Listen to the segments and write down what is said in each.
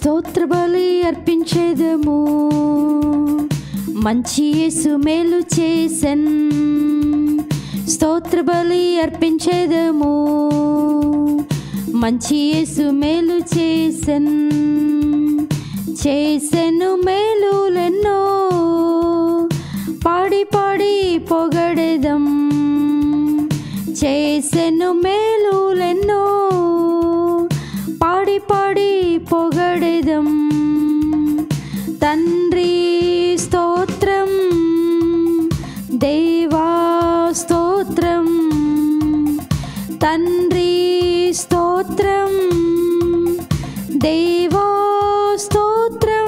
స్తోత్ర బలి అర్పించేదము మంచి యేసు మేలు చేసెన్ స్తోత్ర బలి అర్పించేదము మంచి యేసు మేలు చేసెన్ చేసెను మేలులెన్నో పాడి పాడి పొగడెదం చేసెను మేలులెన్నో పాడి పాడి పొగడెదం తండ్రి స్తోత్రం దేవా స్తోత్రం తండ్రి స్తోత్రం దేవా స్తోత్రం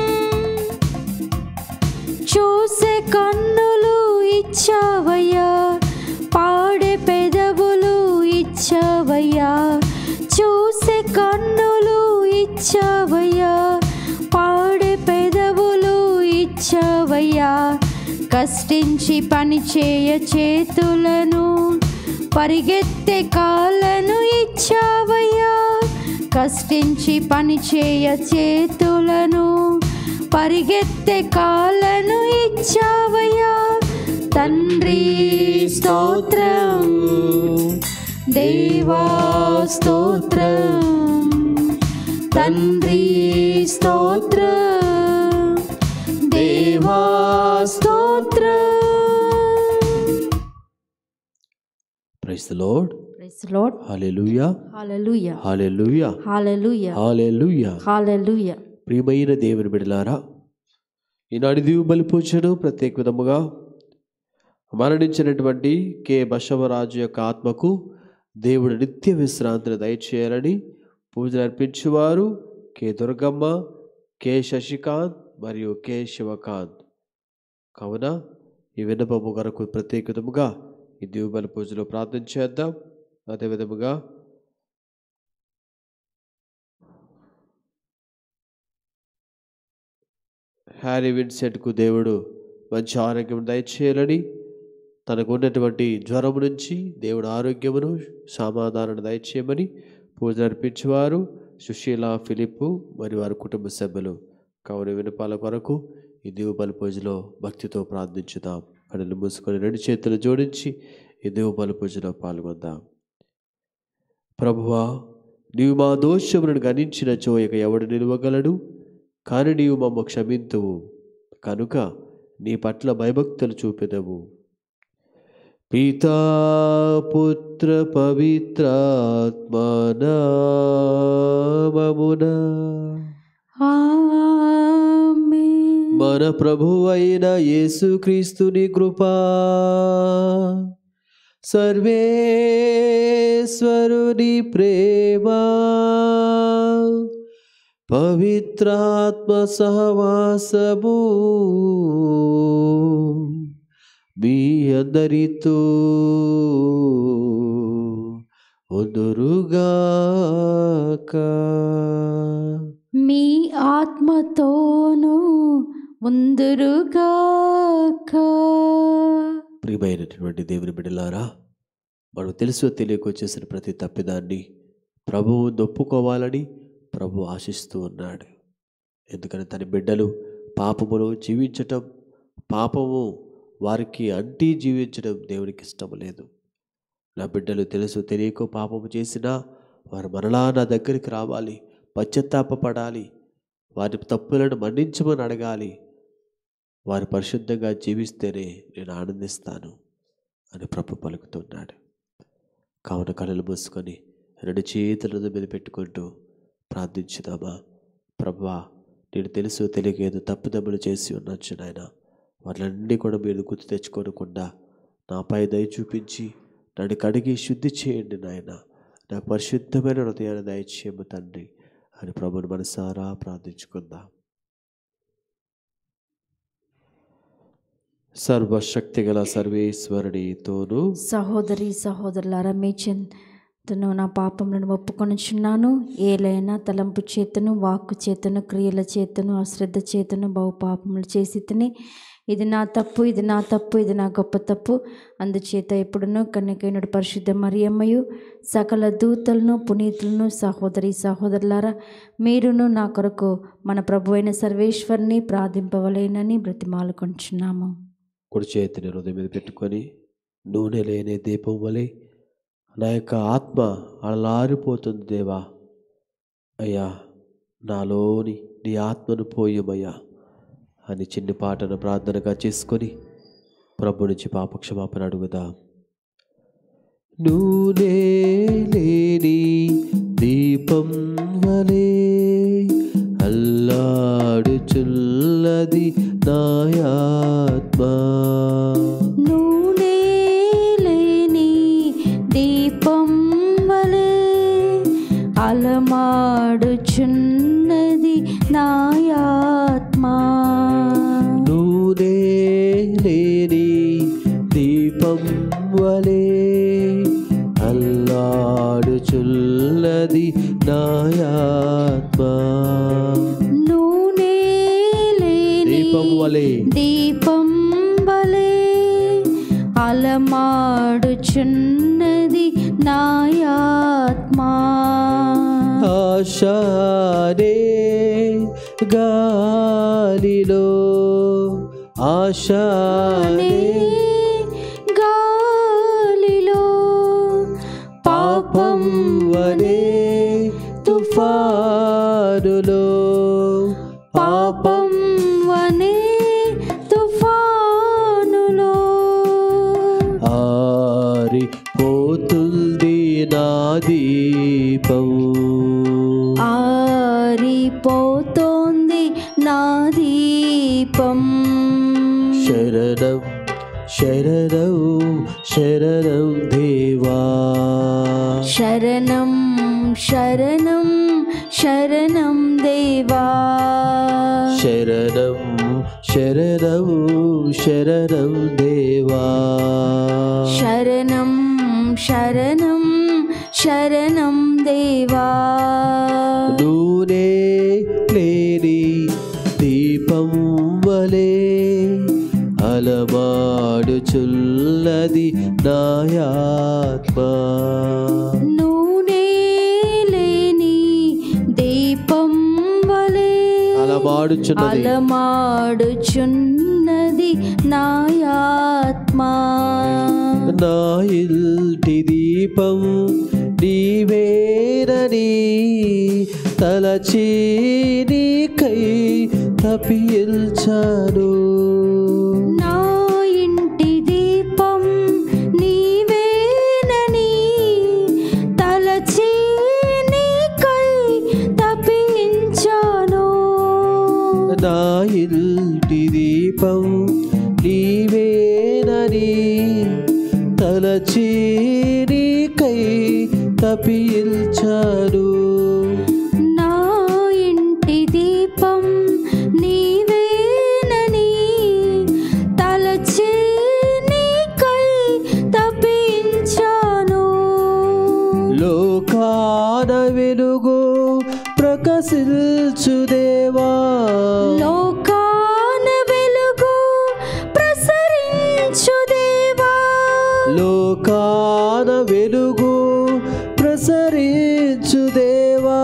చూసే కన్నులు ఇచ్చావయ్యా పాడే పెదవులు ఇచ్చావయ్యా చూసే కన్నులు ఇచ్చావయ్యా పాడే పెదవులు ఇచ్చావయ్యా కష్టించి పని చేయ చేతులను పరిగెత్తే కాళ్ళను ఇచ్చావయ్యా కష్టించి పని చేయ చేతులను పరిగెత్తే కాళ్ళను ఇచ్చావయ్యా తండ్రి స్తోత్రం దేవా స్తోత్రం తండ్రి స్తోత్రం దేవా స్తోత్రం praise the lord praise lord hallelujah hallelujah hallelujah hallelujah hallelujah hallelujah ప్రియమైన దేవుని బిడలారా ఈనాడు దీవు బలిపూచను ప్రత్యేక విధముగా మరణించినటువంటి కె బసవరాజు యొక్క ఆత్మకు దేవుడు నిత్య విశ్రాంతిని దయచేయాలని పూజలు అర్పించేవారు కె దుర్గమ్మ కె శశికాంత్ మరియు కె శివకాంత్ కావున ఈ విన్నపము కొరకు ప్రత్యేక విధముగా ఈ దీవు బలి పూజలో ప్రార్థన చేద్దాం అదేవిధముగా హ్యారీ విన్సెంట్కు దేవుడు మంచి ఆరోగ్యం దయచేయాలని తనకు ఉన్నటువంటి జ్వరం నుంచి దేవుడు ఆరోగ్యమును సమాధానం దయచేయమని పూజ అర్పించేవారు సుశీల ఫిలిప్పు మరియు వారి కుటుంబ సభ్యులు కావున వినపాల కొరకు ఈ దేవుబలి పూజలో భక్తితో ప్రార్థించుదాం కడులు మూసుకొని రెండు చేతులు జోడించి ఈ దేవుబలి పూజలో పాల్గొందాం ప్రభువా నీవు మా దోషములను గణించిన చోయక ఎవడు నిలవగలడు కాని నీవు మమ్మ క్షమింతువు కనుక నీ పట్ల భయభక్తులు చూపెదవు పితా పుత్ర పవిత్రాత్మనామమున ఆమేన్ మన ప్రభువైన యేసుక్రీస్తుని కృపా సర్వేశ్వరుని ప్రేమ పవిత్రాత్మ సహవాసము మీ అందరితో ఉందురుగాక మీ ఆత్మతోనూ ఉందురుగాక ప్రియమైనటువంటి దేవుని బిడ్డలారా మనం తెలుసో తెలియక చేసిన ప్రతి తప్పిదాన్ని ప్రభువు నొప్పుకోవాలని ప్రభు ఆశిస్తూ ఉన్నాడు ఎందుకని తన బిడ్డలు పాపములో జీవించటం పాపము వారికి అంటి జీవించడం దేవునికి ఇష్టం లేదు నా బిడ్డలు తెలుసు తెలియక పాపము చేసినా వారు మరలా నా దగ్గరికి రావాలి పశ్చాత్తాపపడాలి వారి తప్పులను మన్నించమని అడగాలి వారు పరిశుద్ధంగా జీవిస్తేనే నేను ఆనందిస్తాను అని ప్రభు పలుకుతున్నాడు కావున కళలు మూసుకొని రెండు చేతులను మీద పెట్టుకుంటూ ప్రార్థించుదామా ప్రభా నేను తెలుసు తెలియక ఏదో తప్పుదమ్ములు చేసి ఉండొచ్చు నాయన వాళ్ళన్నీ కూడా మీరు గుర్తు తెచ్చుకోనకుండా నాపై దయ చూపించి నన్ను కడిగి శుద్ధి చేయండి నాయన నాకు పరిశుద్ధమైన హృదయాన్ని దయచేయము తండ్రి అని ప్రభుని మనసారా ప్రార్థించుకుందాం సర్వశక్తిగల సర్వేశ్వరునితోనూ సహోదరి సహోదరులారా మీ చెంతను నా పాపములను ఒప్పుకొనుచున్నాను ఏలైనా తలంపు చేతను వాక్కు చేతను క్రియల చేతను అశ్రద్ధ చేతను బహు పాపములు చేసి తిని ఇది నా తప్పు ఇది నా తప్పు ఇది నా గొప్ప తప్పు అందుచేత ఎప్పుడునూ కన్యకైనడు పరిశుద్ధ మరియమ్మయు సకల దూతలను పునీతులను సహోదరి సహోదరులారా మీరును నా కొరకు మన ప్రభు అయిన సర్వేశ్వరిని ప్రార్థింపవలేనని బ్రతిమాలుకొంచున్నాము కుడి చేతిని హృదయం మీద పెట్టుకొని నూనె లేని దీపం వలె నా యొక్క ఆత్మ అలలారిపోతుంది దేవా అయ్యా నాలోని నీ ఆత్మను పోయమయ్యా అని చిన్ని పాటను ప్రార్థనగా చేసుకొని ప్రభు నుంచి పాపక్షమాపణ అడుగుదాం నూనె లేని దీపం వలే అల్లాడుచుల్లది నాయాత్మా నూనె లేని దీపం వలె అలమాడుచున్నది నాయాత్మా నూనె లేని దీపం వలే అల్లాడుచుల్లది నాయాత్మా నూనె లేని దీపం వలే దీపం వలె అలమాడుచున్నది నాయాత్మా ఆశానే గాలిలో ఆశానే గాలిలో పాపం వనే తుఫానులో పాపం వనే తుఫానులో ఆరిపోతుంది నా దీపం ఆరిపోతోంది నా దీపం శరణం శరణం శరణం దేవా శరణం శరణం శరణం దేవా శరణం శరణం శరణం దేవా శరణం శరణం శరణం దేవా నూనె లేని దీపం వలే అలమాడుచుల్లది నాయాత్మా నూనె లేని దీపం వలె అలమాడుచున్నది అలమాడుచున్నది నాయాత్మా నా ఇంటి దీపం నీవేనని తలచి నీకై తప్పించాను నా ఇంటి దీపం నీవేనని తలచి నీకై తప్పించాను నా ఇంటి దీపం నీవేనని తలచి నీకై తప్పించాను నా ఇంటి దీపం నీవేనని తలచి నీకై తప్పించాను లోకాన వెలుగు ప్రకాశించు దేవా లోకాన వెలుగు ప్రసరించు దేవా లోకాన వెలుగు ప్రసరించు దేవా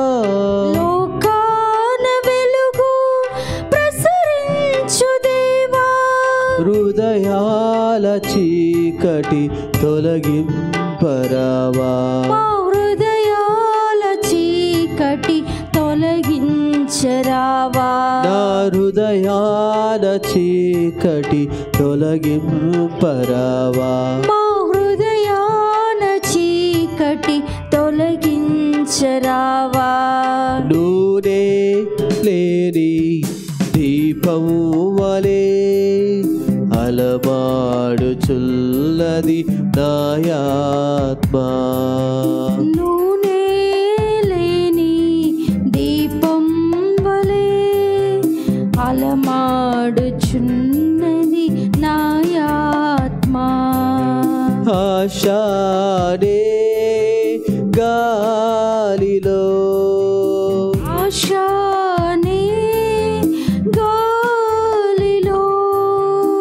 లోకాన వెలుగు ప్రసరించు దేవా హృదయాల చీకటి తొలగింపరావా మా హృదయాల చీకటి తొలగించరావా నా హృదయాల చీకటి తొలగింపరావా మా హృదయాల చీకటి తొలగించరావా నూనె లేని దీపము వలే అలమాడుచుల్లది నాయాత్మా నూనె లేని దీపం వలె అలమాడుచున్నది నాయాత్మా ఆశానే గాలిలో ఆశానే గాలిలో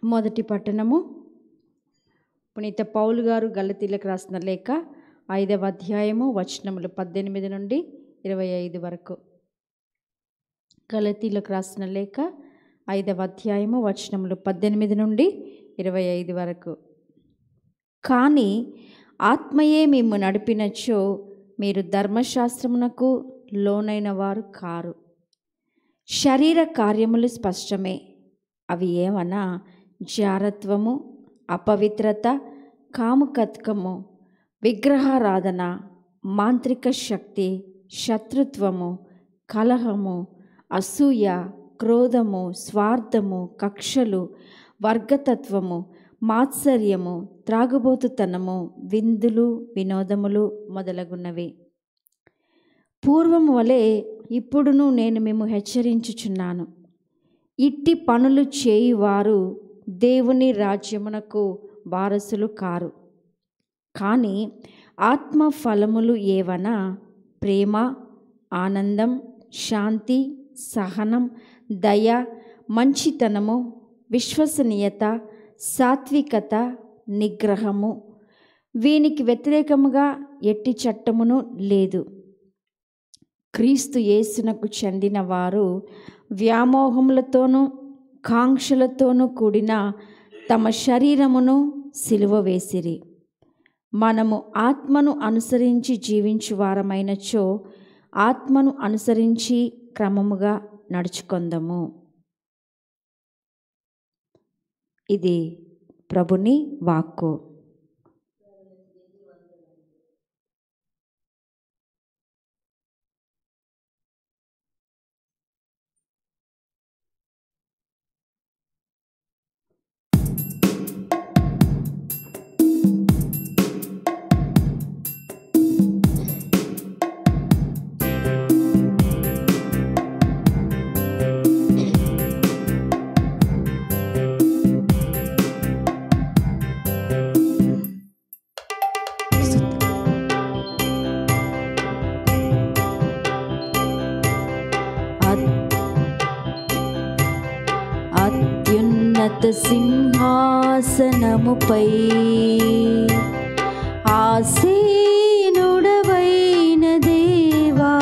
మొదటి పట్టణము పునీత పౌలు గారు గలతీలకు రాసిన లేఖ ఐదవ అధ్యాయము వచనములు పద్దెనిమిది నుండి ఇరవై ఐదు వరకు గలతీలకు రాసిన లేఖ ఐదవ అధ్యాయము వచనములు పద్దెనిమిది నుండి ఇరవై ఐదు వరకు కానీ ఆత్మయే మేము నడిపినచో మీరు ధర్మశాస్త్రమునకు లోనైన వారు కారు శరీర కార్యములు స్పష్టమే అవి ఏమన్నా జారత్వము అపవిత్రత కాముకత్కము విగ్రహారాధన మాంత్రిక శక్తి శత్రుత్వము కలహము అసూయ క్రోధము స్వార్థము కక్షలు వర్గతత్వము మాత్సర్యము త్రాగుబోతుతనము విందులు వినోదములు మొదలగున్నవి పూర్వము వలె ఇప్పుడును నేను మేము హెచ్చరించుచున్నాను ఇట్టి పనులు చేయువారు దేవుని రాజ్యమునకు వారసులు కారు కానీ ఆత్మ ఫలములు ఏవనా ప్రేమ ఆనందం శాంతి సహనం దయ మంచితనము విశ్వసనీయత సాత్వికత నిగ్రహము వీనికి వ్యతిరేకముగా ఎట్టి చట్టమును లేదు క్రీస్తు యేసునకు చెందిన వారు వ్యామోహములతోనూ కాంక్షలతోనూ కూడిన తమ శరీరమును సిలువ వేసిరి మనము ఆత్మను అనుసరించి జీవించు వారమైనచో ఆత్మను అనుసరించి క్రమముగా నడుచుకొందము ఇది ప్రభుని వాక్కు అత్యున్నత సింహాసనముపై ఆసీనుడవైన దేవా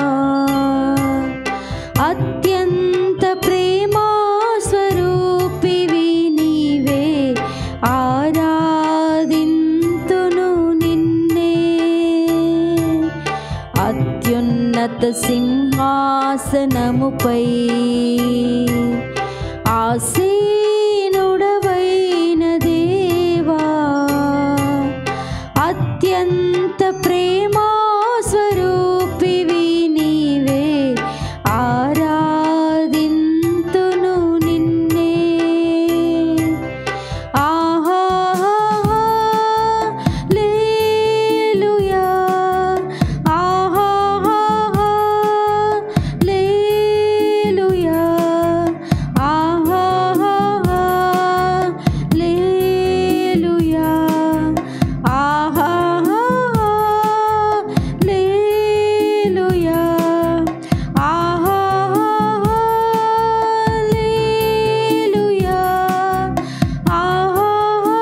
అత్యంత ప్రేమా స్వరూపివి నీవే ఆరాధింతును నిన్నే అత్యున్నత సింహాసనముపై ఆసీనుడవైన దేవా అత్యంత ప్రేమా స్వరూపివి నీవే ఆరాధింతును నిన్నే ఆహా లేలుయా ఆహా లేలుయా ఆహా లేలుయా ఆహా లేలుయా ఆహా లేలుయా ఆహా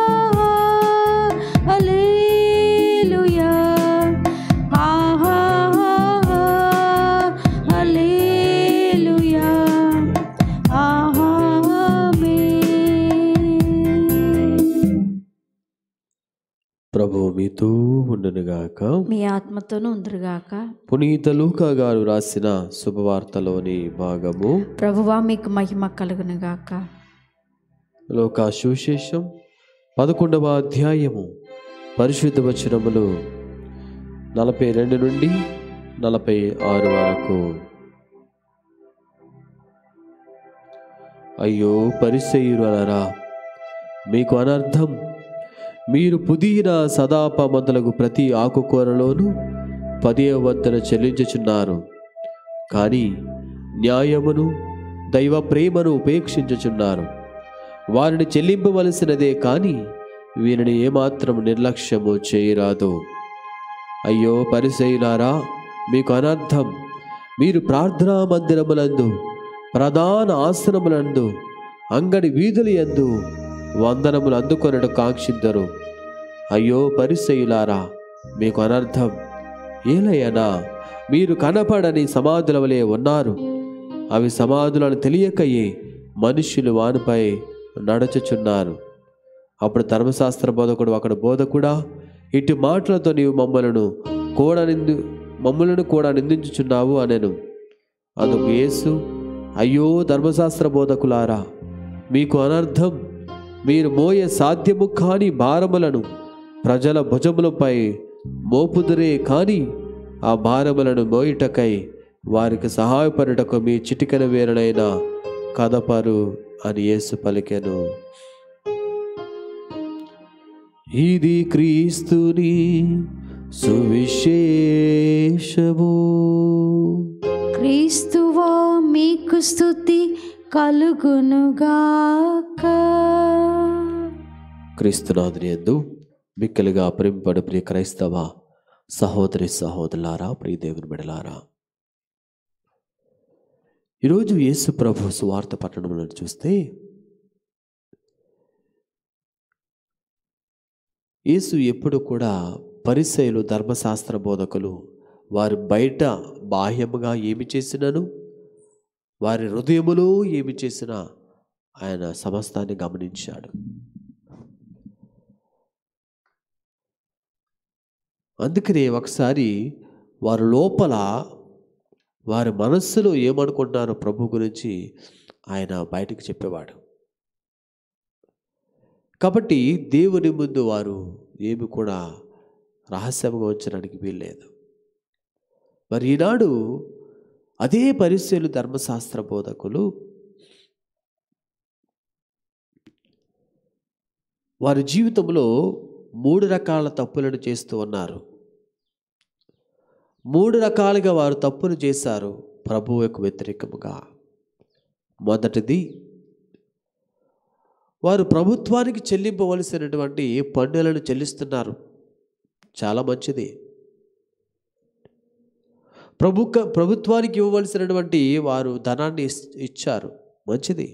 హల్లెలూయా ఆహా హల్లెలూయా ఆహా ఆమేన్. ప్రభు మీతో ఉండునుగాక మీ ఆత్మతోనూ ఉందరుగాక పునీత లూకా గారు రాసిన శుభవార్తలోని భాగము ప్రభువా మీకు మహిమ కలుగునుగాక లోకా సువిశేషం పదకొండవ అధ్యాయము పరిశుద్ధ వచనములు నలభై రెండు నుండి నలభై ఆరు వరకు అయ్యో పరిసయులరా మీకు అనర్థం మీరు పుదీనా సదాప మొదలగు ప్రతి ఆకుకూరలోనూ పదే వంతన చెల్లించుచున్నారు కానీ న్యాయమును దైవ ప్రేమను ఉపేక్షించుచున్నారు వారిని చెల్లింపవలసినదే కానీ వీరిని ఏమాత్రం నిర్లక్ష్యము చేయరాదు అయ్యో పరిసయులారా మీకు అనర్థం మీరు ప్రార్థనా మందిరములందు ప్రధాన ఆసనములందు అంగడి వీధుల యందు వందనములు అందుకొనడు కాంక్షిద్దరు అయ్యో పరిసయులారా మీకు అనర్థం ఏలయ్యనా మీరు కనపడని సమాధుల వలె ఉన్నారు అవి సమాధులను తెలియకయే మనుష్యులు వానిపై నడుచుచున్నారు అప్పుడు ధర్మశాస్త్ర బోధకుడు అక్కడ బోధకుడా ఇటు మాటలతో నీవు మమ్మలను కూడా నిందు మమ్మలను కూడా నిందించుచున్నావు అనెను అందుకు యేసు అయ్యో ధర్మశాస్త్ర బోధకులారా మీకు అనర్థం మీరు మోయే సాధ్యము కాని భారములను ప్రజల భుజములపై మోపుదురే కాని ఆ భారములను మోయుటకై వారికి సహాయపడుటకు మీ చిటికన వేరునైన కదపరు అని యేసు పలికెను ఇది క్రీస్తుని సువిశేషము క్రీస్తువా మీకు స్థుతి కలుగునుగాక క్రీస్తునాథుని యందు మిక్కలుగా ప్రేమపడు ప్రియ క్రైస్తవ సహోదరి సహోదరులారా ప్రియ దేవుని బిడలారా ఈరోజు యేసు ప్రభు సువార్త పట్టణంలో చూస్తే యేసు ఎప్పుడు కూడా పరిసయులు ధర్మశాస్త్ర బోధకులు వారి బయట బాహ్యముగా ఏమి చేసినను వారి హృదయములో ఏమి చేసినా ఆయన సమస్తాన్ని గమనించాడు అందుకనే ఒకసారి వారి లోపల వారి మనస్సులో ఏమనుకుంటున్నారో ప్రభు గురించి ఆయన బయటకు చెప్పేవాడు కాబట్టి దేవుని ముందు వారు ఏమి కూడా రహస్యంగా ఉంచడానికి వీల్లేదు మరి ఈనాడు అదే పరిశీలు ధర్మశాస్త్ర బోధకులు వారి జీవితంలో మూడు రకాల తప్పులను చేస్తూ ఉన్నారు మూడు రకాలుగా వారు తప్పులు చేశారు ప్రభువుకు వ్యతిరేకముగా మొదటిది వారు ప్రభుత్వానికి చెల్లింపవలసినటువంటి పన్నులను చెల్లిస్తున్నారు చాలా మంచిది ప్రభు ప్రభుత్వానికి ఇవ్వవలసినటువంటి వారు ధనాన్ని ఇస్- ఇచ్చారు మంచిది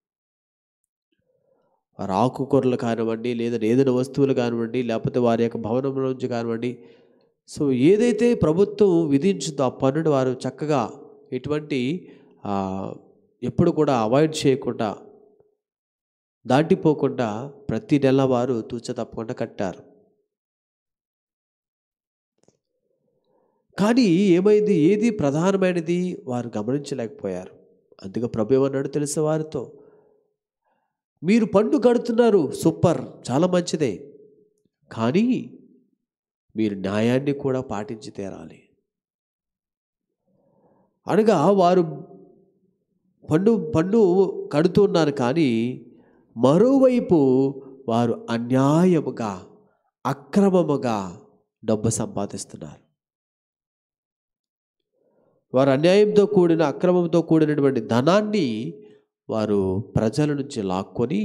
వారు ఆకుకూరలు కానివ్వండి లేదా ఏదైనా వస్తువులు కానివ్వండి లేకపోతే వారి యొక్క భవనం నుంచి కానివ్వండి సో ఏదైతే ప్రభుత్వం విధించిందో ఆ పన్నును వారు చక్కగా ఎటువంటి ఆ, ఎప్పుడు కూడా అవాయిడ్ చేయకుండా దాటిపోకుండా ప్రతి నెల వారు తూచ తప్పకుండా కట్టారు కానీ ఏమైంది ఏది ప్రధానమైనది వారు గమనించలేకపోయారు అందుకే ప్రభు ఏమన్నాడు తెలుసా వారితో మీరు పన్ను కడుతున్నారు సూపర్ చాలా మంచిదే కానీ మీరు న్యాయాన్ని కూడా పాటించి తీరాలి అనగా వారు పన్ను పన్ను కడుతున్నారు కానీ మరోవైపు వారు అన్యాయముగా అక్రమముగా డబ్బు సంపాదిస్తున్నారు వారు అన్యాయంతో కూడిన అక్రమంతో కూడినటువంటి ధనాన్ని వారు ప్రజల నుంచి లాక్కొని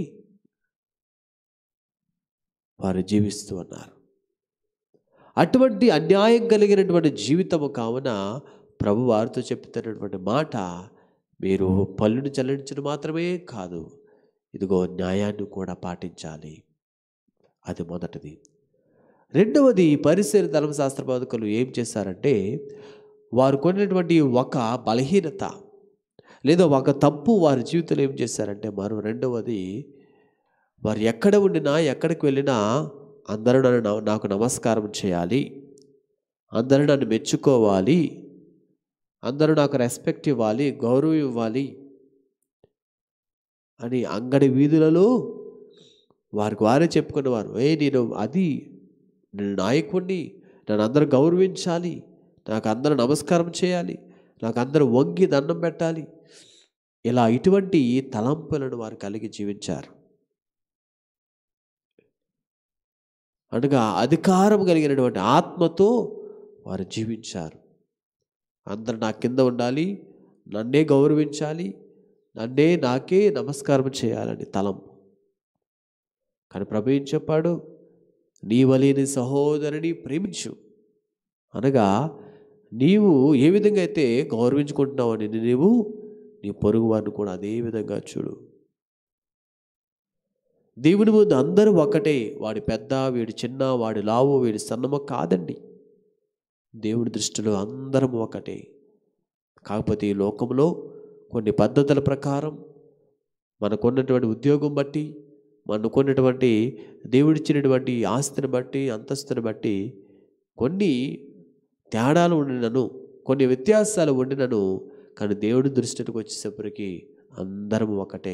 వారు జీవిస్తూ ఉన్నారు అటువంటి అన్యాయం కలిగినటువంటి జీవితము కావున ప్రభు వారితో చెప్తున్నటువంటి మాట మీరు పళ్ళును చెల్లించడం మాత్రమే కాదు ఇదిగో న్యాయాన్ని కూడా పాటించాలి అది మొదటిది రెండవది పరిసర ధర్మశాస్త్ర బోధకులు ఏం చేశారంటే వారు కొన్నటువంటి ఒక బలహీనత లేదా ఒక తప్పు వారి జీవితంలో ఏం చేశారంటే మరో రెండవది వారు ఎక్కడ ఉండినా ఎక్కడికి వెళ్ళినా అందరూ నన్ను నమ- నాకు నమస్కారం చేయాలి అందరూ నన్ను మెచ్చుకోవాలి అందరూ నాకు రెస్పెక్ట్ ఇవ్వాలి గౌరవం ఇవ్వాలి అని అంగడి వీధులలో వారికి వారే చెప్పుకునేవారు ఏ నేను అది నేను నాయకుడిని నన్ను అందరూ గౌరవించాలి నాకు అందరూ నమస్కారం చేయాలి నాకు అందరూ వంగి దండం పెట్టాలి ఇలా ఇటువంటి తలంపులను వారు కలిగి జీవించారు అనగా అధికారం కలిగినటువంటి ఆత్మతో వారు జీవించారు అందరు నా కింద ఉండాలి నన్నే గౌరవించాలి నన్నే నాకే నమస్కారం చేయాలని తలంపు కానీ ప్రభు ఏం చెప్పాడు నీ వలేని సహోదరుని ప్రేమించు అనగా నీవు ఏ విధంగా అయితే గౌరవించుకుంటున్నావు అని నీవు నీ పొరుగు వారిని కూడా అదే విధంగా చూడు దేవుని ముందు అందరూ ఒకటే వాడి పెద్ద వీడి చిన్న వాడి లావు వీడి సన్నమ కాదండి దేవుడి దృష్టిలో అందరం ఒకటే కాకపోతే ఈ లోకంలో కొన్ని పద్ధతుల ప్రకారం మనకున్నటువంటి ఉద్యోగం బట్టి మనకున్నటువంటి దేవుడిచ్చినటువంటి ఆస్తిని బట్టి అంతస్తుని బట్టి కొన్ని తేడాలు ఉండినను కొన్ని వ్యత్యాసాలు ఉండినను కానీ దేవుడి దృష్టికి వచ్చేసప్పటికి అందరం ఒకటే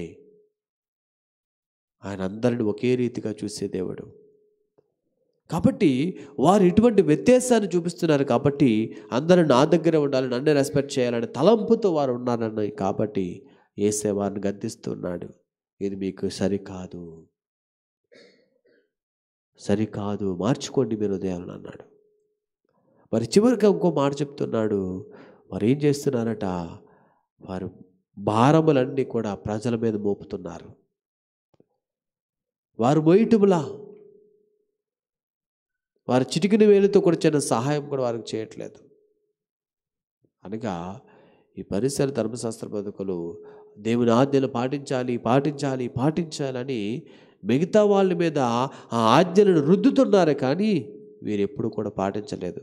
ఆయన అందరిని ఒకే రీతిగా చూసే దేవుడు కాబట్టి వారు ఇటువంటి వ్యత్యాసాన్ని చూపిస్తున్నారు కాబట్టి అందరూ నా దగ్గర ఉండాలి నన్ను రెస్పెక్ట్ చేయాలని తలంపుతో వారు ఉన్నారని కాబట్టి ఏసే వారిని గద్దిస్తున్నాడు ఇది మీకు సరికాదు సరికాదు మార్చుకోండి మీరు ఉదయాలను అన్నాడు మరి చివరికి ఇంకో మాట చెప్తున్నాడు వారు ఏం చేస్తున్నారట వారు భారములన్నీ కూడా ప్రజల మీద మోపుతున్నారు వారు మోయిటుములా వారు చిటికిన వేలుతో కూడా చిన్న సహాయం కూడా వారికి చేయట్లేదు అనగా ఈ పరిసర ధర్మశాస్త్ర బతుకులు దేవుని ఆజ్ఞలు పాటించాలి పాటించాలి పాటించాలని మిగతా వాళ్ళ మీద ఆ ఆజ్ఞలను రుద్దుతున్నారు కానీ వీరు ఎప్పుడు కూడా పాటించలేదు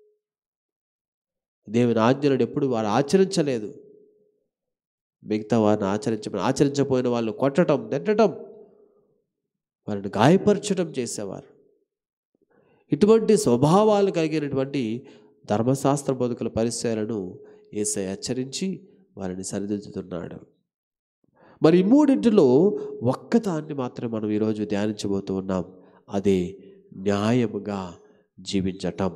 దేవుని ఆజ్ఞలను ఎప్పుడు వారు ఆచరించలేదు మిగతా వారిని ఆచరించ ఆచరించకపోయిన వాళ్ళు కొట్టడం తిట్టడం వారిని గాయపరచడం చేసేవారు ఇటువంటి స్వభావాలు కలిగినటువంటి ధర్మశాస్త్ర బతుకుల పరిచయాలను ఏసై హెచ్చరించి వారిని సరిదిద్దుతున్నాడు మరి ఈ మూడింటిలో ఒక్కదాన్ని మాత్రం మనం ఈరోజు ధ్యానించబోతూ ఉన్నాం అదే న్యాయముగా జీవించటం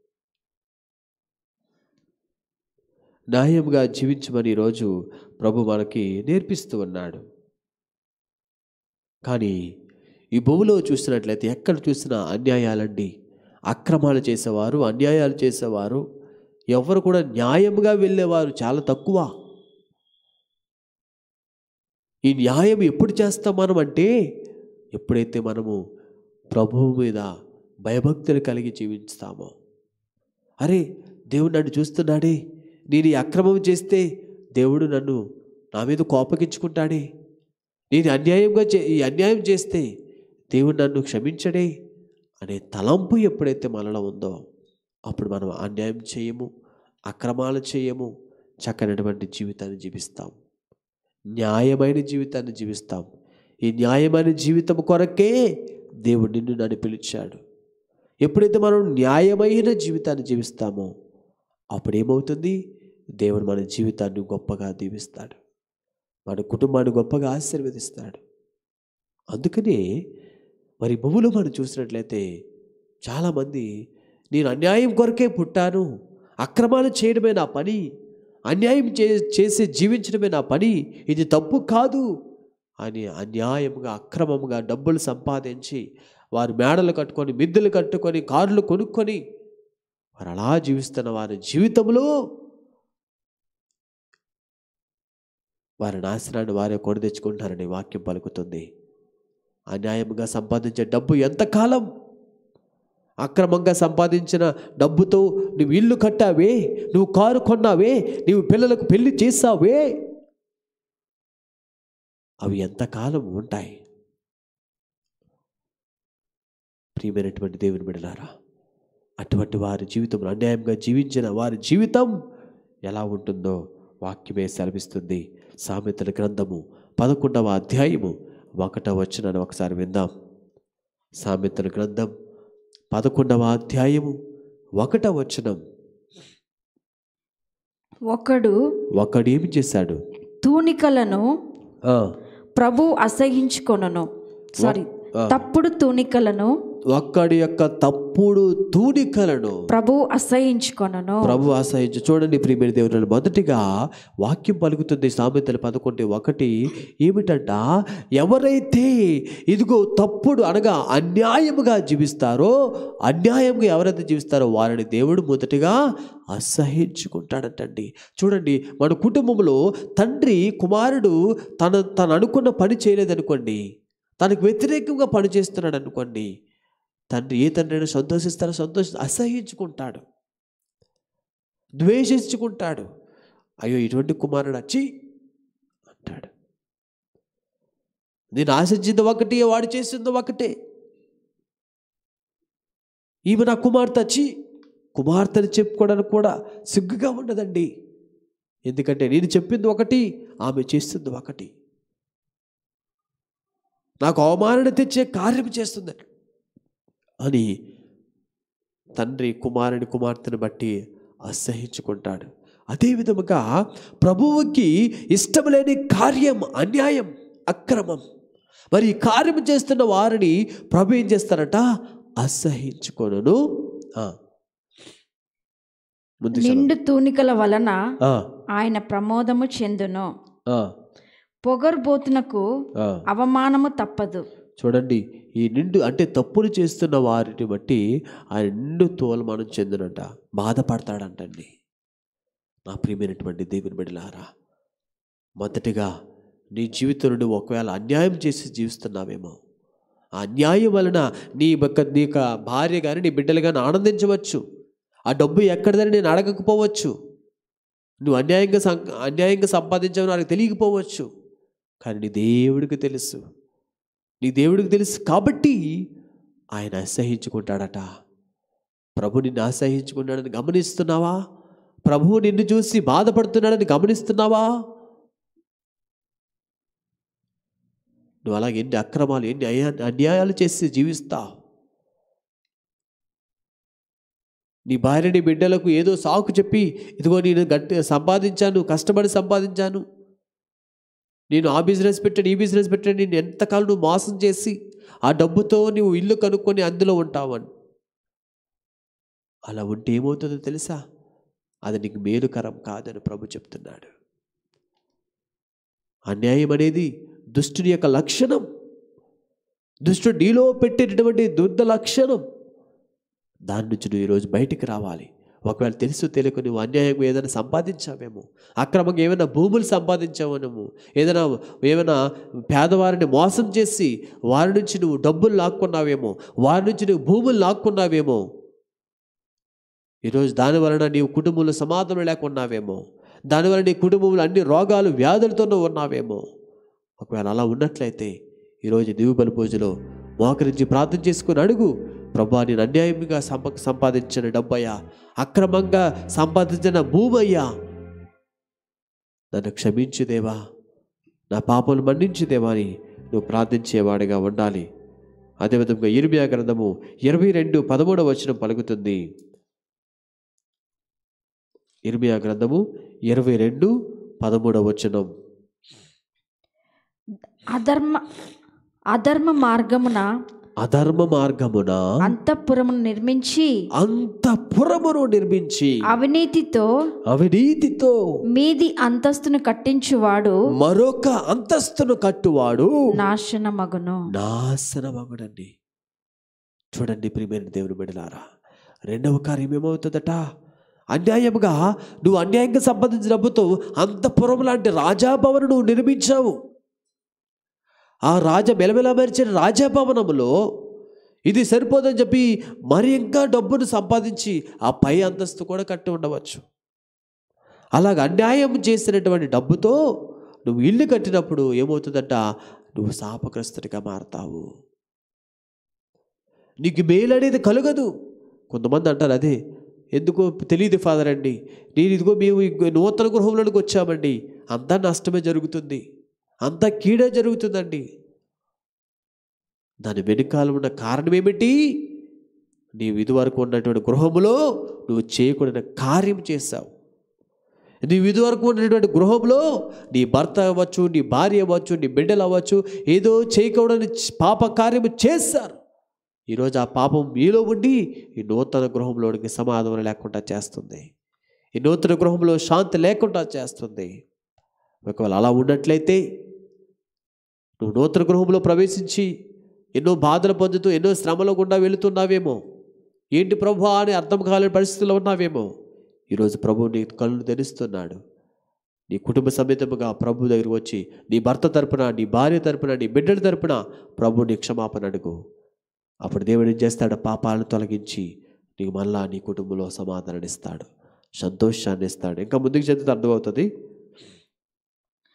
న్యాయంగా జీవించమని ఈరోజు ప్రభు మనకి నేర్పిస్తూ ఉన్నాడు కానీ ఈ భూమిలో చూసినట్లయితే ఎక్కడ చూసినా అన్యాయాలండి అక్రమాలు చేసేవారు అన్యాయాలు చేసేవారు ఎవరు కూడా న్యాయంగా వెళ్ళేవారు చాలా తక్కువ ఈ న్యాయం ఎప్పుడు చేస్తాం మనం అంటే ఎప్పుడైతే మనము ప్రభువు మీద భయభక్తులు కలిగి జీవిస్తామో అరే దేవుడు నన్ను చూస్తున్నాడే నేను ఈ అక్రమం చేస్తే దేవుడు నన్ను నా మీద కోపగించుకుంటాడే నేను అన్యాయంగా చే ఈ అన్యాయం చేస్తే దేవుడు నన్ను క్షమించడే అనే తలంపు ఎప్పుడైతే మనలో ఉందో అప్పుడు మనం అన్యాయం చేయము అక్రమాలు చేయము చక్కనటువంటి జీవితాన్ని జీవిస్తాం న్యాయమైన జీవితాన్ని జీవిస్తాం ఈ న్యాయమైన జీవితం కొరకే దేవుడు నిన్ను నన్ను పిలిచాడు ఎప్పుడైతే మనం న్యాయమైన జీవితాన్ని జీవిస్తామో అప్పుడు ఏమవుతుంది దేవుడు మన జీవితాన్ని గొప్పగా దీవిస్తాడు మన కుటుంబాన్ని గొప్పగా ఆశీర్వదిస్తాడు అందుకనే మరి భూమిలో మనం చూసినట్లయితే చాలామంది నేను అన్యాయం కొరకే పుట్టాను అక్రమాలు చేయడమే నా పని అన్యాయం చే చేసి జీవించడమే నా పని ఇది తప్పు కాదు అని అన్యాయంగా అక్రమంగా డబ్బులు సంపాదించి వారు మేడలు కట్టుకొని మిద్దెలు కట్టుకొని కార్లు కొనుక్కొని వారు అలా జీవిస్తున్న వారి జీవితంలో వారి నాశనాన్ని వారే కొని తెచ్చుకుంటారని వాక్యం పలుకుతుంది అన్యాయంగా సంపాదించే డబ్బు ఎంతకాలం అక్రమంగా సంపాదించిన డబ్బుతో నువ్వు ఇల్లు కట్టావే నువ్వు కారు కొన్నావే నువ్వు పిల్లలకు పెళ్లి చేసావే అవి ఎంతకాలం ఉంటాయి ప్రియమైనటువంటి దేవుని బిడలారా అటువంటి వారి జీవితంలో అన్యాయంగా జీవించిన వారి జీవితం ఎలా ఉంటుందో వాక్యమే సెలవిస్తుంది సామెతల గ్రంథము పదకొండవ అధ్యాయము ఒకటవ వచ్చిన ఒకసారి విందాం సామెతల గ్రంథం పదకొండవ అధ్యాయము ఒకటవ వచనం ఒకడు ఒకడు ఏమి చేశాడు తూనికలను ఆ, ప్రభు అసహించుకొనను సారీ ఆ. తప్పుడు తూనికలను ఒక్కడి యొక్క తప్పుడు తూనికలను ప్రభు అసహించుకొనను ప్రభు ఆశ్రయించు చూడండి ప్రియమైన దేవుని మొదటిగా వాక్యం పలుకుతుంది సామెతలు పదకొండు ఒకటి ఏమిటంట ఎవరైతే ఇదిగో తప్పుడు అనగా అన్యాయముగా జీవిస్తారో అన్యాయంగా ఎవరైతే జీవిస్తారో వారిని దేవుడు మొదటిగా అసహించుకుంటాడంటండి చూడండి మన కుటుంబంలో తండ్రి కుమారుడు తన తను అనుకున్న పని చేయలేదనుకోండి తనకు వ్యతిరేకంగా పని చేస్తున్నాడు అనుకోండి తండ్రి ఏ తండ్రి అయినా సంతోషిస్తారో సంతోష అసహించుకుంటాడు ద్వేషించుకుంటాడు అయ్యో ఇటువంటి కుమారుడు వచ్చి అంటాడు నేను ఆశించింది ఒకటి వాడు చేసింది ఒకటే ఈమె నా కుమార్తె వచ్చి కుమార్తెని చెప్పుకోవడానికి కూడా సిగ్గుగా ఉండదండి ఎందుకంటే నేను చెప్పింది ఒకటి ఆమె చేస్తుంది ఒకటి నాకు అవమానన తెచ్చే కార్యం చేస్తుంది అని తండ్రి కుమారుని కుమార్తెను బట్టి అసహించుకుంటాడు అదే విధముగా ప్రభువుకి ఇష్టం లేని కార్యం అన్యాయం అక్రమం మరి ఈ కార్యం చేస్తున్న వారిని ప్రభు ఏం చేస్తారట అసహించుకొనను ఆ. ముందు చదవండి. నిండు తూనికల వలన ఆ, ఆయన ప్రమోదము చెందును ఆ, పొగరుబోతునకు ఆ. అవమానము తప్పదు చూడండి ఈ నిండు అంటే తప్పులు చేస్తున్న వారిని బట్టి ఆయన నిండు తోలమానం చెందినట బాధపడతాడంటండి నా ప్రియమైనటువంటి దేవుని బిడ్డలారా మొదటిగా నీ జీవితం నుండి ఒకవేళ అన్యాయం చేసి జీవిస్తున్నావేమో ఆ అన్యాయం వలన నీ యొక్క నీ యొక్క భార్య కానీ నీ బిడ్డలు కానీ ఆనందించవచ్చు ఆ డబ్బు ఎక్కడిదని నేను అడగకపోవచ్చు నువ్వు అన్యాయంగా సం అన్యాయంగా సంపాదించావు నాకు తెలియకపోవచ్చు కానీ నీ దేవుడికి తెలుసు నీ దేవుడికి తెలుసు కాబట్టి ఆయన అసహించుకుంటాడట ప్రభు నిన్ను అసహించుకున్నాడని గమనిస్తున్నావా ప్రభువు నిన్ను చూసి బాధపడుతున్నాడని గమనిస్తున్నావా నువ్వు అలాగే ఎన్ని అక్రమాలు ఎన్ని అయా- అన్యాయాలు చేసి జీవిస్తావు నీ భార్య నీ బిడ్డలకు ఏదో సాకు చెప్పి ఇదిగో నేను గట్టి సంపాదించాను కష్టపడి సంపాదించాను నేను ఆ బిజినెస్ పెట్టాను ఈ బిజినెస్ పెట్టాను నేను ఎంతకాలం నువ్వు మోసం చేసి ఆ డబ్బుతో నువ్వు ఇల్లు కనుక్కొని అందులో ఉంటావని అలా ఉంటే ఏమవుతుందో తెలుసా అది నీకు మేలుకరం కాదని ప్రభు చెప్తున్నాడు అన్యాయం అనేది దుష్టుని యొక్క లక్షణం దుష్టుడు నీలో పెట్టేటటువంటి దుర్ద లక్షణం దాని నుంచి నువ్వు ఈరోజు బయటికి రావాలి ఒకవేళ తెలుసు తెలియక నువ్వు అన్యాయంగా ఏదైనా సంపాదించావేమో అక్రమంగా ఏమైనా భూములు సంపాదించావేమో ఏదైనా ఏమైనా పేదవారిని మోసం చేసి వారి నుంచి నువ్వు డబ్బులు లాక్కున్నావేమో వారి నుంచి నువ్వు భూములు లాక్కున్నావేమో ఈరోజు దాని వలన నీవు కుటుంబంలో సమాధానం లేకున్నావేమో దానివల్ల నీ కుటుంబంలో అన్ని రోగాలు వ్యాధులతో నువ్వు ఉన్నావేమో ఒకవేళ అలా ఉన్నట్లయితే ఈరోజు నీవు బలి పూజలో మోకరించి ప్రార్థన చేసుకుని అడుగు ప్రభా నేను అన్యాయంగా సంప సంపాదించిన డబ్బయ్యా అక్రమంగా సంపాదించిన భూమయ్యా నన్ను క్షమించు దేవా నా పాపలు మన్నించు దేవా అని నువ్వు ప్రార్థించేవాడిగా ఉండాలి అదేవిధంగా ఇర్మియా గ్రంథము ఇరవై రెండు పదమూడవ వచనం పలుకుతుంది ఇర్మియా గ్రంథము ఇరవై రెండు పదమూడవ వచనం అధర్మ అధర్మ మార్గమున అధర్మ మార్గమున అంతఃపురమును నిర్మించి అంతఃపురమును నిర్మించి అవినీతితో అవినీతితో మీది అంతస్తును కట్టించువాడు మరొక అంతస్తును కట్టువాడు నాశనమగును నాశనమగుడండి చూడండి ప్రియమైన దేవుని బిడలారా రెండవ కార్యం ఏమవుతుందట అన్యాయముగా నువ్వు అన్యాయంగా సంపాదించిన డబ్బుతో అంతఃపురం లాంటి రాజాభవనం నువ్వు నిర్మించావు ఆ రాజ మెలమెలమరిచిన రాజభవనములో ఇది సరిపోదని చెప్పి మరి ఇంకా డబ్బును సంపాదించి ఆ పై అంతస్తు కూడా కట్టి ఉండవచ్చు అలాగ అన్యాయం చేసినటువంటి డబ్బుతో నువ్వు ఇల్లు కట్టినప్పుడు ఏమవుతుందంట నువ్వు శాపగ్రస్తుడిగా మారతావు నీకు మేలు అనేది కలగదు కొంతమంది అంటారు అదే ఎందుకో తెలియదు ఫాదర్ అండి నేను ఇదిగో మేము ఇంకో నూతన గృహంలోనికి వచ్చామండి అంతా నష్టమే జరుగుతుంది అంతా కీడే జరుగుతుందండి దాని వెనుకాల ఉన్న కారణం ఏమిటి నీవు ఇదివరకు ఉన్నటువంటి గృహములో నువ్వు చేయకూడని కార్యం చేశావు నీవు ఇదివరకు ఉన్నటువంటి గృహంలో నీ భర్త అవ్వచ్చు నీ భార్య అవ్వచ్చు నీ బిడ్డలు అవ్వచ్చు ఏదో చేయకూడని పాప కార్యము చేశారు ఈరోజు ఆ పాపం మీలో ఉండి ఈ నూతన గృహంలోనికి సమాధానం లేకుండా చేస్తుంది ఈ నూతన గృహంలో శాంతి లేకుండా చేస్తుంది ఒకవేళ అలా ఉన్నట్లయితే నువ్వు నూతన గృహంలో ప్రవేశించి ఎన్నో బాధలు పొందుతూ ఎన్నో శ్రమల గుండా వెళుతున్నావేమో ఏంటి ప్రభు అని అర్థం కాలేని పరిస్థితుల్లో ఉన్నావేమో ఈరోజు ప్రభు నీ కళ్ళు తెరుస్తున్నాడు నీ కుటుంబ సమేతముగా ప్రభు దగ్గరికి వచ్చి నీ భర్త తరపున నీ భార్య తరపున నీ బిడ్డల తరపున ప్రభు నీ క్షమాపణ అడుగు అప్పుడు దేవుడు ఏం చేస్తాడు పాపాలను తొలగించి నీకు మళ్ళా నీ కుటుంబంలో సమాధానం ఇస్తాడు సంతోషాన్ని ఇస్తాడు ఇంకా ముందుకు చదివితే అర్థమవుతుంది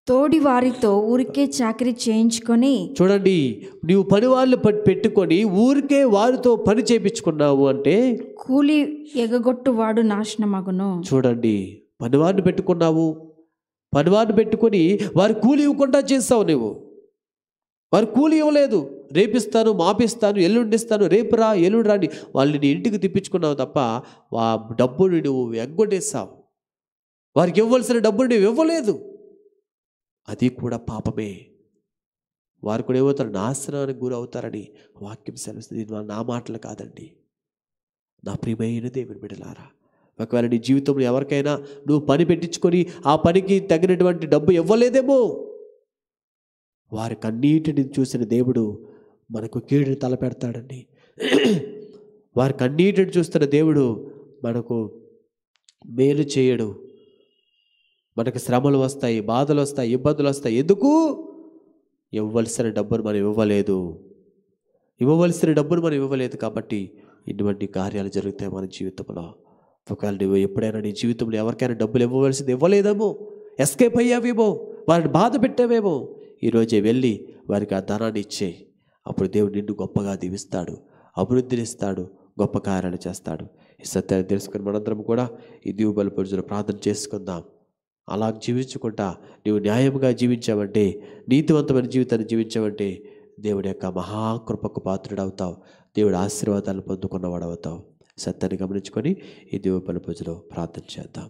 తోడి వారితో ఊరికే చాకరీ చేయించుకొని చూడండి నీవు పని వాళ్ళు పెట్టుకొని ఊరికే వారితో పని చేపించుకున్నావు అంటే కూలి ఎగగొట్టు వాడు నాశనమగును చూడండి పనివాడిని పెట్టుకున్నావు పనివాడిని పెట్టుకొని వారి కూలి ఇవ్వకుండా చేస్తావు నువ్వు వారి కూలి ఇవ్వలేదు రేపిస్తాను మాపిస్తాను ఎల్లుండిస్తాను రేపు రా ఎల్లుండి రాని వాళ్ళని నీ ఇంటికి తిప్పించుకున్నావు తప్ప ఆ డబ్బుని నువ్వు ఎగ్గొట్టేస్తావు వారికి ఇవ్వాల్సిన డబ్బుని నువ్వు ఇవ్వలేదు అది కూడా పాపమే వారు కూడా ఏమవుతారు నాశనానికి గురవుతారని వాక్యం సెలవుస్తుంది ఇది నా మాటలు కాదండి నా ప్రియమైన దేవుని బిడలారా ఒకవేళ నీ జీవితంలో ఎవరికైనా నువ్వు పని పెట్టించుకొని ఆ పనికి తగినటువంటి డబ్బు ఇవ్వలేదేమో వారి కన్నీటిని చూసిన దేవుడు మనకు కీడుని తలపెడతాడండి వారి కన్నీటిని చూస్తున్న దేవుడు మనకు మేలు చేయడు మనకు శ్రమలు వస్తాయి బాధలు వస్తాయి ఇబ్బందులు వస్తాయి ఎందుకు ఇవ్వవలసిన డబ్బును మనం ఇవ్వలేదు ఇవ్వవలసిన డబ్బును మనం ఇవ్వలేదు కాబట్టి ఇటువంటి కార్యాలు జరుగుతాయి మన జీవితంలో ఒకవేళ నువ్వు ఎప్పుడైనా నీ జీవితంలో ఎవరికైనా డబ్బులు ఇవ్వవలసింది ఇవ్వలేదేమో ఎస్కేప్ అయ్యావేమో వారిని బాధ పెట్టావేమో ఈరోజే వెళ్ళి వారికి ఆ ధనాన్ని ఇచ్చే అప్పుడు దేవుడు నిన్ను గొప్పగా దీవిస్తాడు అభివృద్ధినిస్తాడు గొప్ప కార్యాలు చేస్తాడు ఈ సత్యాన్ని తెలుసుకుని మనందరం కూడా ఈ దీవు బలపరుచులు ప్రార్థన చేసుకుందాం అలా జీవించుకుంటా నీవు న్యాయంగా జీవించావంటే నీతివంతమైన జీవితాన్ని జీవించావంటే దేవుడి యొక్క మహాకృపకు పాత్రుడు అవుతావు దేవుడి ఆశీర్వాదాలు పొందుకున్నవాడు అవుతావు సత్యాన్ని గమనించుకొని ఈ దీవు బలపరుచులో ప్రార్థన చేద్దాం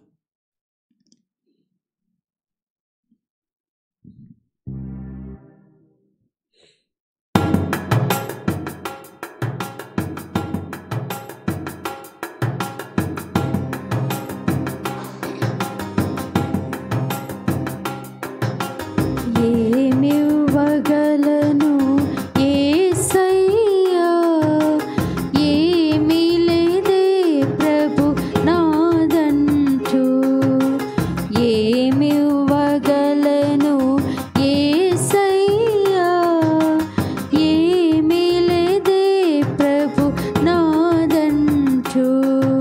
ఏమివ్వగలను యేసయ్యా ఏమీ లేదే ప్రభు నాదంటూ ఏమివ్వగలను యేసయ్యా ఏమీ లేదే ప్రభు నాదంటూ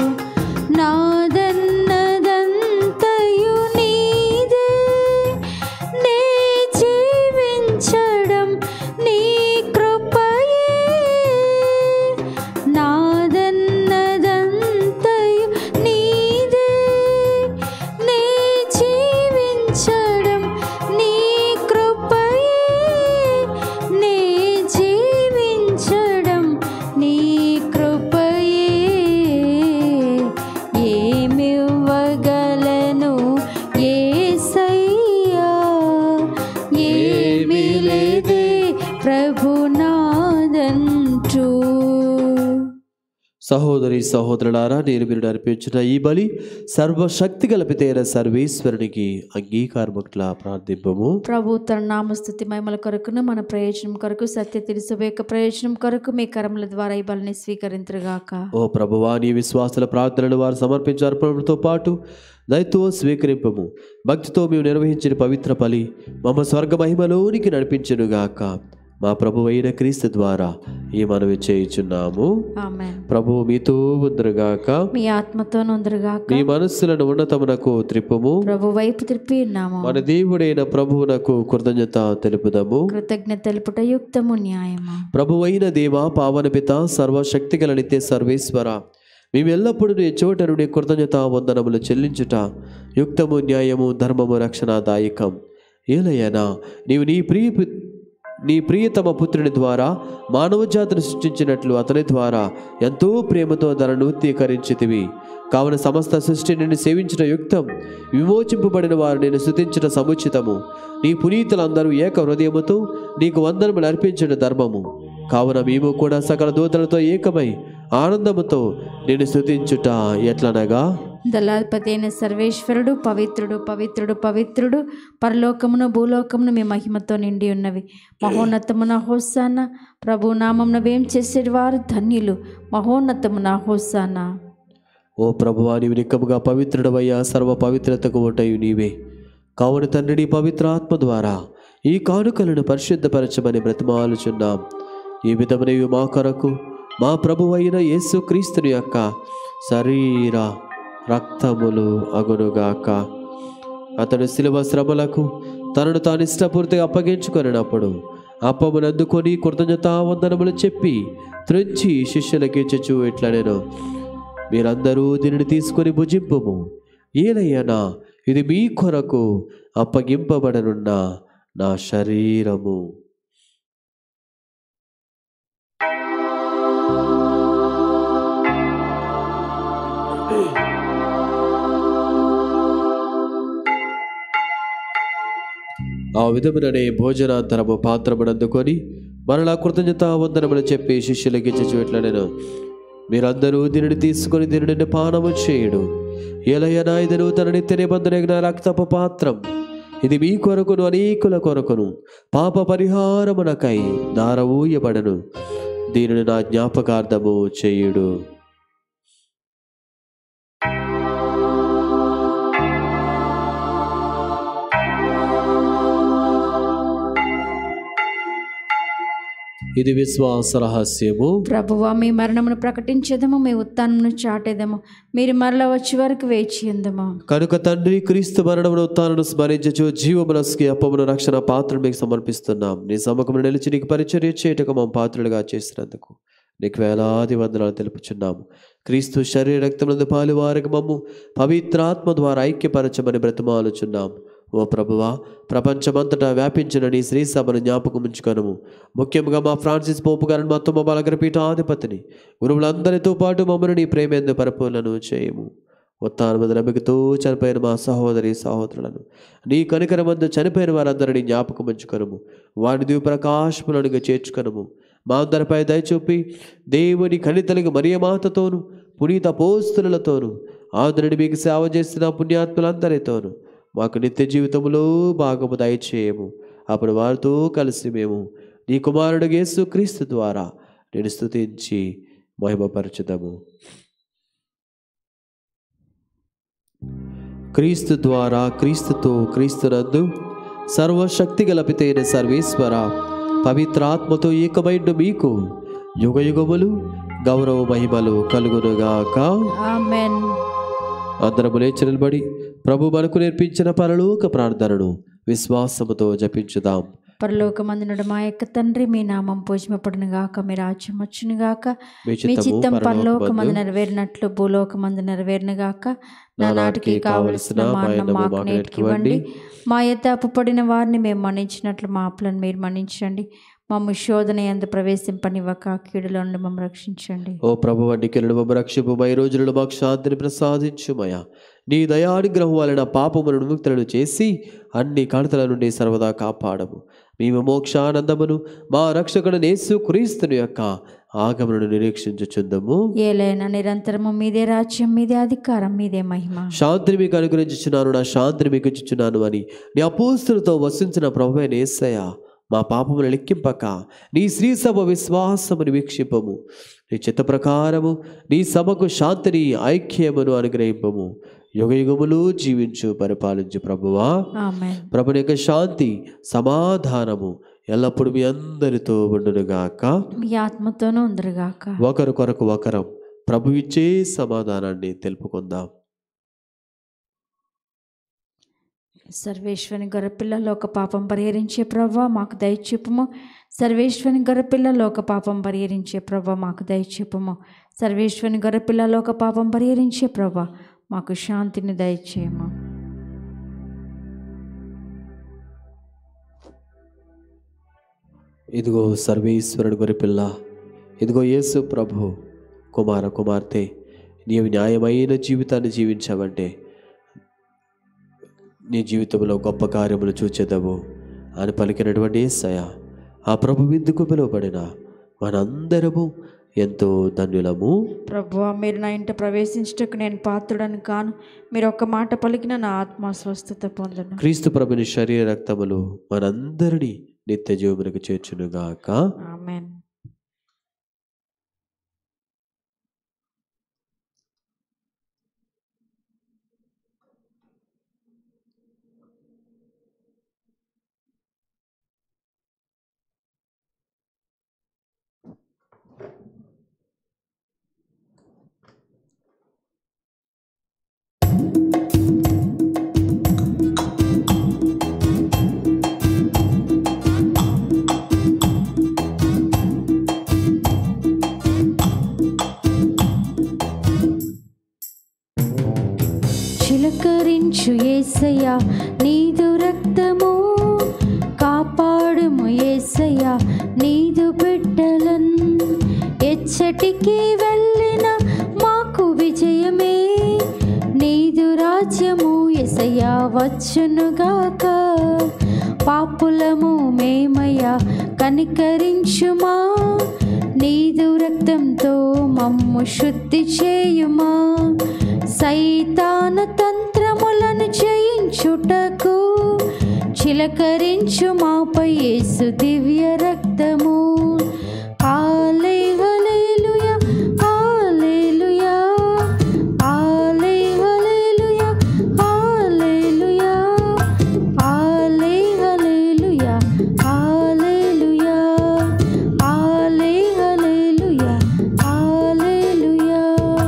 నాదన్నదంతయు నీదే నే జీవించడం నీ కృపయే నాదన్నదంతయు నీదే నే జీవించడం నీ కృపయే నే జీవించడం నీ కృపయే ఏమివ్వగలను యేసయ్యా ఏమీ లేదే ప్రభునాదంటూ సహోదరి సహోదరులారా నేను మీరు నడిపించిన ఈ బలి సర్వశక్తి గలపితైన సర్వేశ్వరునికి అంగీకారముట్లా ప్రార్థింపము ప్రభు తన నామస్థుతి మహిమల కొరకును మన ప్రయోజనం కొరకు సత్య తెలుసు యొక్క ప్రయోజనం కొరకు మీ కరముల ద్వారా ఈ బలిని స్వీకరించరుగాక ఓ ప్రభువా నీ విశ్వాసుల ప్రార్థనలు వారు సమర్పించే అర్పణలతో పాటు దయతో స్వీకరింపము భక్తితో మేము నిర్వహించిన పవిత్ర బలి మమ్మ స్వర్గ మహిమలోనికి నడిపించునుగాక మా ప్రభు అయిన క్రీస్తు ద్వారా ఈ మనవి చేయుచున్నాము ఆమెన్ ప్రభువు మీతో ఉందరుగాక మీ ఆత్మతో నొందరుగాక మీ మనస్సులను ఉన్నతమునకు త్రిప్పుము ప్రభు వైపు తిప్పి ఉన్నాము మన దేవుడైన ప్రభువునకు కృతజ్ఞత తెలుపుదాము కృతజ్ఞత తెలుపుట యుక్తము న్యాయము ప్రభువైన దేవ పావన పిత సర్వశక్తి గల నిత్య సర్వేశ్వర మేము ఎల్లప్పుడూ నీ చోట నుండి కృతజ్ఞత వందనములు చెల్లించుట యుక్తము న్యాయము ధర్మము రక్షణాదాయకం ఏలయనా నీవు నీ ప్రియ పు- నీ ప్రియతమ పుత్రుని ద్వారా మానవ జాతిని సృష్టించినట్లు అతని ద్వారా ఎంతో ప్రేమతో ధనను తీకరించితివి కావున సమస్త సృష్టి నిన్ను సేవించిన యుక్తం విమోచింపబడిన వారు నేను స్థుతించిన సముచితము నీ పునీతులందరూ ఏక హృదయముతో నీకు వందనములు అర్పించిన ధర్మము కావున మేము కూడా సకల దూతలతో ఏకమై ఆనందముతో నేను స్థుతించుట ఎట్లనగా దళాధిపతి అయిన సర్వేశ్వరుడు పవిత్రుడు పవిత్రుడు పవిత్రుడు పరలోకమును భూలోకమును మీ మహిమతో నిండి ఉన్నవి మహోన్నతమున హోసాన ప్రభు నామమున వేం చేసేవారు ధన్యులు మహోన్నతమున హోసాన ఓ ప్రభువా నీవు నిక్కముగా పవిత్రుడవయ్యా సర్వ పవిత్రతకు ఓటయు నీవే కావున తండ్రి నీ పవిత్ర ఆత్మ ద్వారా ఈ కానుకలను పరిశుద్ధపరచమని బ్రతిమాలుచున్నాం ఈ విధమునవి మా కొరకు మా ప్రభువైన యేసు క్రీస్తుని యొక్క శరీర రక్తములు అగునుగాక అతడు శిలువ శ్రమలకు తనను తాను ఇష్టపూర్తిగా అప్పగించుకొనినప్పుడు అప్పమును అందుకొని కృతజ్ఞతా వందనములు చెప్పి త్రుంచి శిష్యులకి ఇచ్చచ్చు ఇట్లా నేను మీరందరూ దీనిని తీసుకొని భుజింపము ఏలయ్యనా ఇది మీ కొరకు అప్పగింపబడనున్న నా శరీరము ఆ విధముననే భోజనాంతరము పాత్రమునందుకొని మరలా కృతజ్ఞత వందనములు చెప్పి శిష్యులకి ఇచ్చి నేను మీరందరూ దీనిని తీసుకొని దీనిని పానము చేయుడు ఎలయనా ఇది నూతన నిత్య నిబంధన రక్తపు పాత్రం ఇది మీ కొరకును అనేకుల కొరకును పాప పరిహారమునకై దారవూయబడను దీనిని నా జ్ఞాపకార్థము చేయుడు ఇది విశ్వాస రహస్యము ప్రభువా మీ మరణమును ప్రకటించేదము మీ ఉత్థానమును చాటేదము మీరు మరల వచ్చే వరకు వేచి ఉందము కనుక తండ్రి క్రీస్తు మరణమును ఉత్థానను స్మరించచ్చు జీవమనస్కి అప్పమును రక్షణ పాత్రను మీకు సమర్పిస్తున్నాం నీ సమ్మకమును నిలిచి నీకు పరిచర్య చేయటకు మా పాత్రలుగా చేసినందుకు నీకు వేలాది వందనాలు తెలుపుచున్నాము క్రీస్తు శరీర రక్తమునందు పాలు వారికి మమ్ము పవిత్రాత్మ ద్వారా ఐక్యపరచమని బ్రతమాలుచున్నాం ఓ ప్రభువా ప్రపంచమంతటా వ్యాపించిన నీ శ్రీ సభను జ్ఞాపకం ఉంచుకొనము ముఖ్యంగా మా ఫ్రాన్సిస్ పోపు గారిని మొత్తం మా బలగరపీఠాధిపతిని గురువులందరితో పాటు మమ్మల్ని నీ ప్రేమేందు పరిపూర్ణను చేయము ఉత్తానమందు నమ్మికతో చనిపోయిన మా సహోదరి సహోదరులను నీ కనికరమందు చనిపోయిన వారందరినీ జ్ఞాపకం ఉంచుకొనము వారిని దీవు ప్రకాశములనుగా చేర్చుకొనము మా అందరిపై దయచూపి దేవుని కనితలికి మరియమాతతోను పునీత పోస్తులతోను ఆదరుని మీకు సేవ చేస్తున్న పుణ్యాత్ములందరితోను మాకు నిత్య జీవితంలో భాగము దయచేయము అప్పుడు వారితో కలిసి మేము నీ కుమారుడు యేసు క్రీస్తు ద్వారా నేను స్తుతించి మహిమపరచుదాము క్రీస్తు ద్వారా క్రీస్తుతో క్రీస్తునందు సర్వశక్తి గలపితైన సర్వేశ్వర పవిత్రాత్మతో ఏకమైన మీకు యుగ యుగములు గౌరవ మహిమలు కలుగునుగాక ఆమెన్ అందరము లేచి నిలబడి ప్రభు మనకు నేర్పించిన పరలోక ప్రార్థనను విశ్వాసముతో జపించుదాం పరలోకమందునుడు మా యొక్క తండ్రి మీ నామం పూజింపబడును గాక మీ రాజ్యం వచ్చును గాక మీ మీ చిత్తము చిత్తం పరలోకమందు పరలోకమందు నెరవేరినట్లు భూలోకమందు నెరవేరును గాక నా నా నాటికి నాటికి కావలసిన కావలసిన మాన్న మాయనము మాకు మాకు నేటికి ఇవ్వండి నేర్చుకోండి. మా యొక్క అప్పుపడిన వారిని మేము మన్నించినట్లు మా అప్పులను మీరు మన్నించండి మమ్మ శోధన ఎందు ప్రవేశింపనివ్వక కీడులో నుండి మమ్మల్ని రక్షించండి ఓ ప్రభు వంటి కిరణము రక్షిపు మై రోజులలో మాకు శాంతిని ప్రసాదించుమయ నీ దయానుగ్రహం వలన పాపములను విముక్తులను చేసి అన్ని కడతల నుండి సర్వదా కాపాడము మేము మోక్షానందమును మా రక్షకుడు నేసు క్రీస్తుని యొక్క ఆగమనను నిరీక్షించుచుందము ఏలైనా నిరంతరము మీదే రాజ్యం మీదే అధికారం మీదే మహిమ శాంతిని మీకు అనుగ్రహించుచున్నాను నా శాంతిని మీకు ఇచ్చుచున్నాను అని నీ అపోస్తులతో వసించిన ప్రభువైన యేసయ్య మా పాపములు లెక్కింపక నీ శ్రీ సభ విశ్వాసముని వీక్షింపము నీ చిత్త ప్రకారము నీ సభకు శాంతిని ఐక్యమును అనుగ్రహింపము యుగ యుగములు జీవించు పరిపాలించు ప్రభువా ఆమెన్ ప్రభుని యొక్క శాంతి సమాధానము ఎల్లప్పుడూ మీ అందరితో ఉండునుగాక మీ ఆత్మతోనూ ఉందరుగాక ఒకరు కొరకు ఒకరం ప్రభు ఇచ్చే సమాధానాన్ని తెలుపుకుందాం సర్వేశ్వని గొర్రెపిల్ల లోక పాపం పరిహరించే ప్రవ్వ మాకు దయచూపము సర్వేశ్వని గొర్రెపిల్ల లోక పాపం పరిహరించే ప్రవ్వ మాకు దయచూపము సర్వేశ్వని గొర్రెపిల్ల లోక పాపం పరిహరించే ప్రవ్వ మాకు శాంతిని దయచేయము ఇదిగో సర్వేశ్వరుడు గొరిపిల్ల ఇదిగో యేసు ప్రభు కుమార కుమార్తె నీవు న్యాయమైన జీవితాన్ని జీవించావంటే నీ జీవితంలో గొప్ప కార్యములు చూచెదవు అని పలికినటువంటి యేసయ్య ఆ ప్రభు విందుకు పిలువబడిన మనందరము ఎంతో ధన్యులము ప్రభు మీరు నా ఇంట ప్రవేశించటకు నేను పాత్రుడని కాను మీరు ఒక్క మాట పలికిన నా ఆత్మ స్వస్థత పొందను క్రీస్తు ప్రభుని శరీర రక్తములు మనందరినీ నిత్య జీవములకు చేర్చునుగాక ఆమెన్ కనికరించు ఏసయ్యా నీదు రక్తము కాపాడుము ఏసయ్యా నీదు బిడ్డలన్ ఎచ్చటికి వెళ్ళిన మాకు విజయమే నీదు రాజ్యము ఎసయ్యా వచ్చునుగాక పాపులము మేమయ్యా కనికరించుమా నీదు రక్తంతో మమ్ము శుద్ధి చేయుమా సైతాన తంత్రములను చేయించుటకు చిలకరించు మాపై యేసు దివ్య రక్తము ఆలే హల్లెలూయా హల్లెలూయా ఆలే హల్లెలూయా హల్లెలూయా ఆలే హల్లెలూయా హల్లెలూయా ఆలే హల్లెలూయా హల్లెలూయా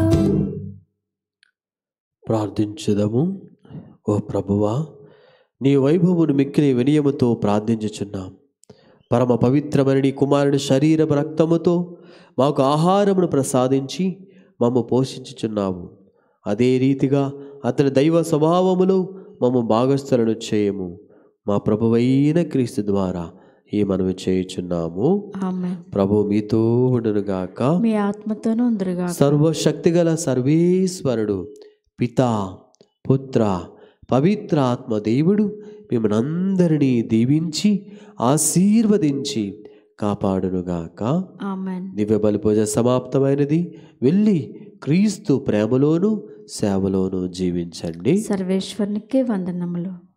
ప్రార్థించుదము ఓ ప్రభువా నీ వైభవమును మిక్కిలి వినయముతో ప్రార్థించుచున్నాం పరమ పవిత్రమైన నీ కుమారుడి శరీరపు రక్తముతో మాకు ఆహారమును ప్రసాదించి మమ్ము పోషించుచున్నావు అదే రీతిగా అతని దైవ స్వభావములో మమ్ము భాగస్థులను చేయము మా ప్రభువైన క్రీస్తు ద్వారా ఈ మనవి చేయుచున్నాము ఆమె ప్రభు మీతో ఉండునుగాక మీ ఆత్మతోనూ ఉందరుగా సర్వశక్తిగల సర్వేశ్వరుడు పితా పుత్ర పవిత్ర ఆత్మ దేవుడు మిమ్మల్ని దీవించి ఆశీర్వదించి కాపాడునుగాక ఆమెన్ దివ్య బలిపూజ సమాప్తమైనది వెళ్ళి క్రీస్తు ప్రేమలోను సేవలోను జీవించండి సర్వేశ్వరునికి వందనములు